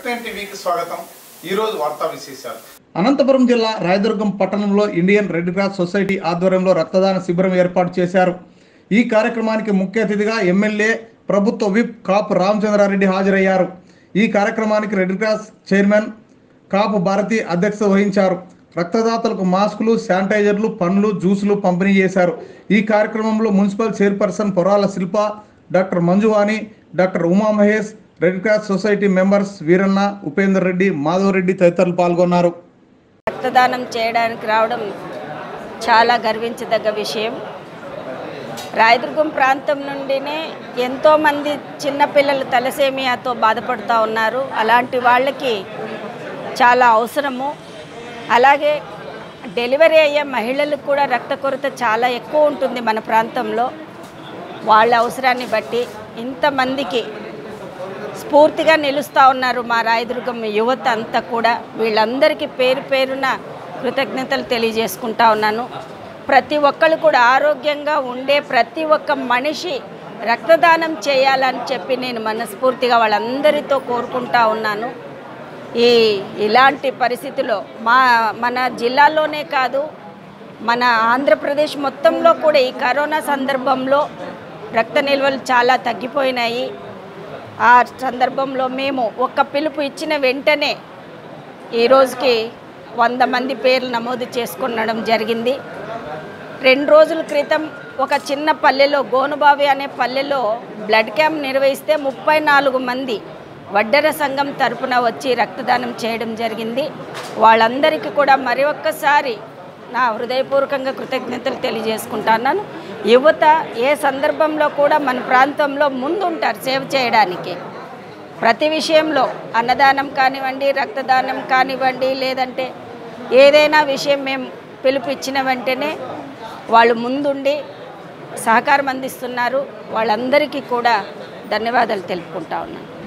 nine టీవీకి స్వాగతం ఈరోజు వార్తా విశేషాలు అనంతపురం జిల్లా రాయదుర్గం పట్టణంలో ఇండియన్ రెడ్ క్రాస్ సొసైటీ ఆధ్వర్యంలో రక్తదాన శిబిరం ఏర్పాటు చేశారు ఈ కార్యక్రమానికి ముఖ్య అతిథిగా ఎమ్మెల్యే ప్రభుత్వ విప్ కాపు రామచంద్రారెడ్డి హాజరయ్యారు ఈ కార్యక్రమానికి red cross chairman Kapu Bharathi అధ్యక్షత వహించారు రక్తదాతలకు మాస్కులు శానిటైజర్లు పండ్లు జ్యూసులు పంపిణీ చేశారు ఈ కార్యక్రమంలో municipal chairperson Porala Shilpa doctor Manjuvani doctor Uma Mahesh red cross society members Veeranna Upender Reddy Madhav Reddy తదితరులు పాల్గొన్నారు రక్తదానం చేయడానికి రావడం చాలా గర్వించదగ్గ విషయం రాయదుర్గం ప్రాంతం నుండినే ఎంతోమంది చిన్నపిల్లలు తలసేమియాతో బాధపడుతూ ఉన్నారు అలాంటి వాళ్ళకి చాలా అవసరము అలాగే డెలివరీ అయ్యే మహిళలకు కూడా రక్త కొరత చాలా ఎక్కువ ఉంటుంది మన ప్రాంతంలో వాళ్ళ అవసరాన్ని బట్టి ఇంతమందికి స్ఫూర్తిగా నిలుస్తూ ఉన్నారు మా రాయదుర్గం యువత అంతా కూడా వీళ్ళందరికీ పేరు పేరున కృతజ్ఞతలు తెలియజేసుకుంటా ఉన్నాను ప్రతి ఒక్కళ్ళు కూడా ఆరోగ్యంగా ఉండే ప్రతి ఒక్క మనిషి రక్తదానం చేయాలని చెప్పి నేను మనస్ఫూర్తిగా వాళ్ళందరితో కోరుకుంటా ఉన్నాను ఈ ఇలాంటి పరిస్థితిలో మా మన జిల్లాలోనే కాదు మన ఆంధ్రప్రదేశ్ మొత్తంలో కూడా ఈ కరోనా సందర్భంలో రక్త నిల్వలు చాలా తగ్గిపోయినాయి ఆ సందర్భంలో మేము ఒక పిలుపు ఇచ్చిన వెంటనే ఈ రోజుకి వంద మంది పేర్లు నమోదు చేసుకునడం జరిగింది రెండు రోజుల క్రితం ఒక చిన్న పల్లెలో గోనుబావి అనే పల్లెలో బ్లడ్ క్యాంప్ నిర్వహిస్తే ముప్పై నాలుగు మంది వడ్డెర సంఘం తరపున వచ్చి రక్తదానం చేయడం జరిగింది వాళ్ళందరికీ కూడా మరి ఒక్కసారి నా హృదయపూర్వకంగా కృతజ్ఞతలు తెలియజేసుకుంటున్నాను యువత ఏ సందర్భంలో కూడా మన ప్రాంతంలో ముందుంటారు సేవ చేయడానికి ప్రతి విషయంలో అన్నదానం కానివ్వండి రక్తదానం కానివ్వండి లేదంటే ఏదైనా విషయం మేము పిలుపిచ్చిన వెంటనే వాళ్ళు ముందుండి సహకారం అందిస్తున్నారు వాళ్ళందరికీ కూడా ధన్యవాదాలు తెలుపుకుంటా ఉన్నాను